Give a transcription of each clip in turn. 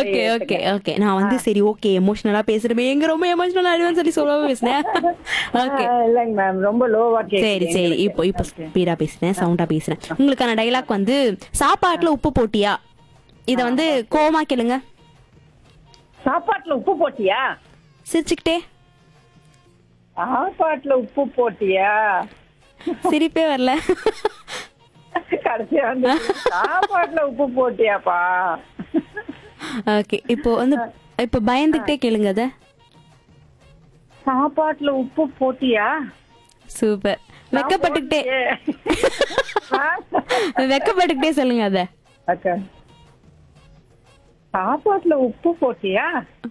Okay okay okay நான் வந்து சரி ஓகே எமோஷனலா பேசுறமே எங்க ரொம்ப எமோஷனலா ஆயிடுவேன்னு சொல்லி சொல்லாம பேசினேன் ஓகே ஆ, இல்லைங்க மேம் ரொம்ப லோவா சரி சரி இப்போ இப்போ ஸ்பீடா பேசுறேன் சவுண்டா பேசுறேன் உங்களுக்கான டைலாக் வந்து சாப்பாட்டுல உப்பு போட்டியா இத வந்து கோமா கேளுங்க சாப்பாட்டுல உப்பு போட்டியா சிரிச்சுக்கிட்டே சாப்பாட்டுல உப்பு போட்டியா சிரிப்பே வரல கடைசியா வந்து சாப்பாட்டுல உப்பு போட்டியாப்பா ஓகே இப்போ வந்து இப்போ பயந்துகிட்டே கேளுங்க அத சாப்பாட்டுல உப்பு போட்டியா சூப்பர் வெக்கப்பட்டுக்கிட்டே வெக்கப்பட்டுக்கிட்டே சொல்லுங்க அத அக்கா சாப்பாட்டுல உப்பு போட்டியா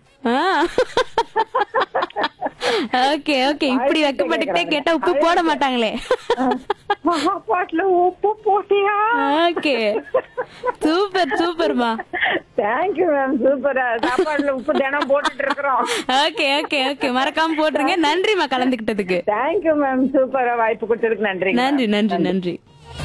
ஓகே ஓகே இப்படி வெக்கப்பட்டுக்கிட்டே கேட்டா உப்பு போட மாட்டாங்களே சாப்பாட்டுல உப்பு போட்டியா ஓகே சூப்பர் சூப்பர்மா தேங்க்யூ மேம் சூப்பரா சாப்பாட்டுல உப்பு தினம் போட்டுட்டு இருக்கிறோம் ஓகே ஓகே ஓகே மறக்காம போட்டுருங்க நன்றிமா கலந்துக்கிட்டதுக்கு தேங்க்யூ மேம் சூப்பரா வாய்ப்பு கொடுத்ததுக்கு நன்றி நன்றி நன்றி நன்றி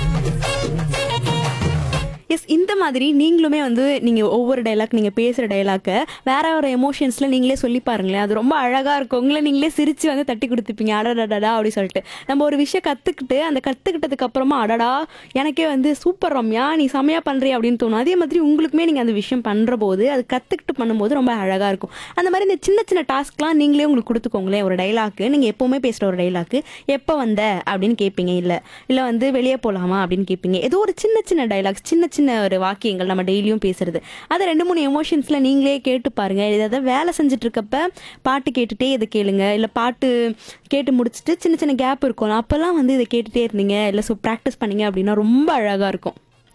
எஸ் இந்த மாதிரி நீங்களுமே வந்து நீங்க ஒவ்வொரு டைலாக் நீங்க பேசுற டைலாக்க வேற ஒரு எமோஷன்ஸ்ல நீங்களே சொல்லி பாருங்களேன் அது ரொம்ப அழகா இருக்கும் உங்களை நீங்களே சிரிச்சு வந்து தட்டி கொடுத்துப்பீங்க அடடடடா அப்படி சொல்லிட்டு நம்ம ஒரு விஷயம் கத்துக்கிட்டு அந்த கத்துக்கிட்டதுக்கு அப்புறமா அடடா எனக்கே வந்து சூப்பர் ரம்யா நீ செமையா பண்றிய அப்படின்னு தோணும் அதே மாதிரி உங்களுக்குமே நீங்க அந்த விஷயம் பண்ற போது அது கத்துக்கிட்டு பண்ணும்போது ரொம்ப அழகா இருக்கும் அந்த மாதிரி இந்த சின்ன சின்ன டாஸ்க்லாம் நீங்களே உங்களுக்கு கொடுத்துக்கோங்களேன் ஒரு டைலாக்கு நீங்க எப்பவுமே பேசுற ஒரு டைலாக்கு எப்போ வந்த அப்படின்னு கேட்பீங்க இல்ல இல்ல வந்து வெளியே போலாமா அப்படின்னு கேட்பீங்க ஏதோ ஒரு சின்ன சின்ன டைலாக்ஸ் சின்ன சின்ன ஒரு வாக்கியங்கள் நம்ம டெய்லியும் பேசுறது அதை ரெண்டு மூணு எமோஷன்ஸ்ல நீங்களே கேட்டு பாருங்க ஏதாவது வேலை செஞ்சுட்டு இருக்கப்ப பாட்டு கேட்டுட்டே இதை கேளுங்க இல்ல பாட்டு கேட்டு முடிச்சுட்டு சின்ன சின்ன கேப் இருக்கும் அப்பெல்லாம் வந்து இதை கேட்டுட்டே இருந்தீங்க இல்ல ஸோ ப்ராக்டிஸ் பண்ணீங்க அப்படின்னா ரொம்ப அழகா இருக்கும்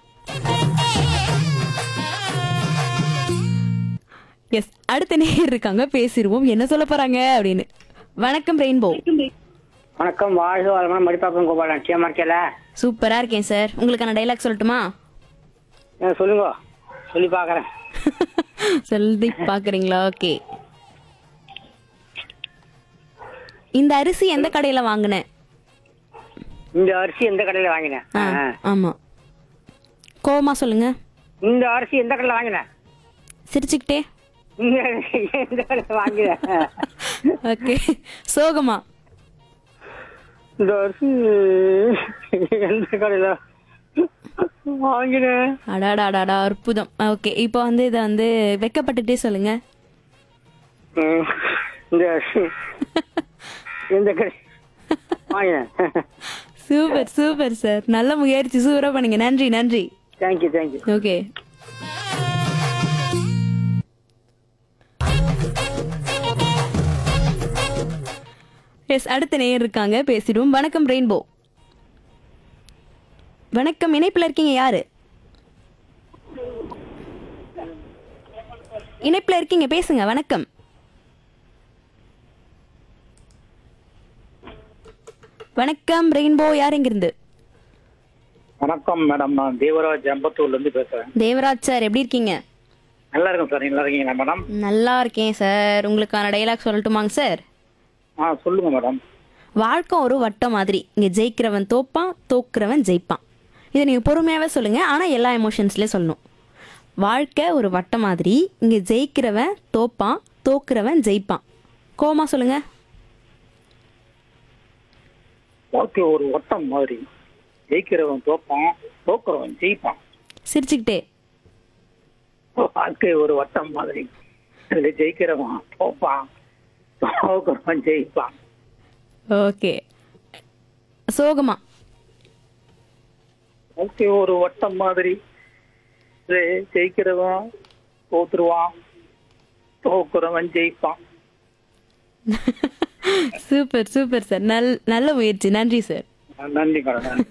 எஸ் அடுத்த நேர் இருக்காங்க பேசிடுவோம் என்ன சொல்ல போறாங்க அப்படின்னு வணக்கம் ரெயின்போ வணக்கம் வாழ்க வளமான மடிப்பாக்கம் கோபாலன் நிச்சயமா இருக்கல சூப்பரா இருக்கேன் சார் உங்களுக்கான டைலாக் சொல்லட்டுமா சொல்லுங்க சொல்லி பாக்குறேன் சொல்லி பாக்குறீங்களா ஓகே இந்த அரிசி எந்த கடையில வாங்கினேன் இந்த அரிசி எந்த கடையில வாங்கினேன் ஆ, ஆ. ஆமா கோவமா சொல்லுங்க இந்த அரிசி எந்த கடையில வாங்கினேன் சிரிச்சுக்கிட்டே இந்த அரிசி எந்த கடையில வாங்கினேன் ஓகே சோகமா இந்த அரிசி எந்த கடையில வாங்கினேன் அடாடாடாடா அற்புதம் ஓகே இப்போ வந்து இதை வந்து வெக்கப்பட்டுட்டே சொல்லுங்க ம், இந்த அரிசி எந்த கடை வாங்கினேன் சூப்பர் சூப்பர் சார் நல்ல முயற்சி சூப்பரா பண்ணீங்க நன்றி நன்றி தேங்க்யூ தேங்க்யூ ஓகே எஸ் அடுத்த நேயர் இருக்காங்க பேசிடுவோம் வணக்கம் ரெயின்போ வணக்கம் இணைப்புல இருக்கீங்க யாரு இணைப்புல இருக்கீங்க பேசுங்க வணக்கம் வணக்கம் ரெயின்போ யார் எங்கிருந்து வணக்கம் மேடம் நான் தேவராஜ் அம்பத்தூர்ல இருந்து பேசுறேன் தேவராஜ் சார் எப்படி இருக்கீங்க நல்லா இருக்கும் சார் நல்லா இருக்கீங்களா மேடம் நல்லா இருக்கேன் சார் உங்களுக்கான டைலாக் சொல்லட்டுமாங்க சார் ஆ சொல்லுங்க மேடம் வாழ்க்கை ஒரு வட்டம் மாதிரி இங்க ஜெயிக்கிறவன் தோப்பான் தோக்குறவன் ஜெயிப்பான் இதை நீங்க பொறுமையாவே சொல்லுங்க ஆனா எல்லா எமோஷன்ஸ்லயும் சொல்லணும் வாழ்க்கை ஒரு வட்டம் மாதிரி இங்க ஜெயிக்கிறவன் தோப்பான் தோக்குறவன் ஜெயிப்பான் கோமா சொல்லுங்க வாழ்க்கை ஒரு வட்டம் மாதிரி ஜெயிக்கிறவன் தோப்பான் தோக்குறவன் ஜெயிப்பான் சிரிச்சுக்கிட்டே வாழ்க்கை ஒரு வட்டம் மாதிரி இதுல ஜெயிக்கிறவன் தோப்பான் தோக்குறவன் ஜெயிப்பான் ஓகே சோகமா வாழ்க்கை ஒரு வட்டம் மாதிரி இதுல ஜெயிக்கிறவன் தோத்துருவான் தோக்குறவன் ஜெயிப்பான் சூப்பர் சூப்பர் சார் நல் நல்ல முயற்சி நன்றி சார் நன்றி மேடம் நன்றி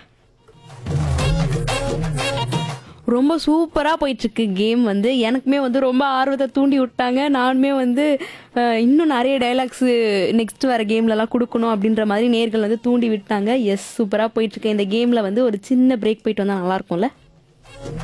ரொம்ப சூப்பராக போயிட்டுருக்கு கேம் வந்து எனக்குமே வந்து ரொம்ப ஆர்வத்தை தூண்டி விட்டாங்க நானுமே வந்து அஹ், இன்னும் நிறைய டைலாக்ஸ் நெக்ஸ்ட் வர கேம்லலாம் கொடுக்கணும் அப்படின்ற மாதிரி நேர்கள் வந்து தூண்டி விட்டாங்க எஸ் சூப்பராக போயிட்டுருக்கு இந்த கேமில் வந்து ஒரு சின்ன பிரேக் போயிட்டு வந்தால் நல்லா இருக்கும்ல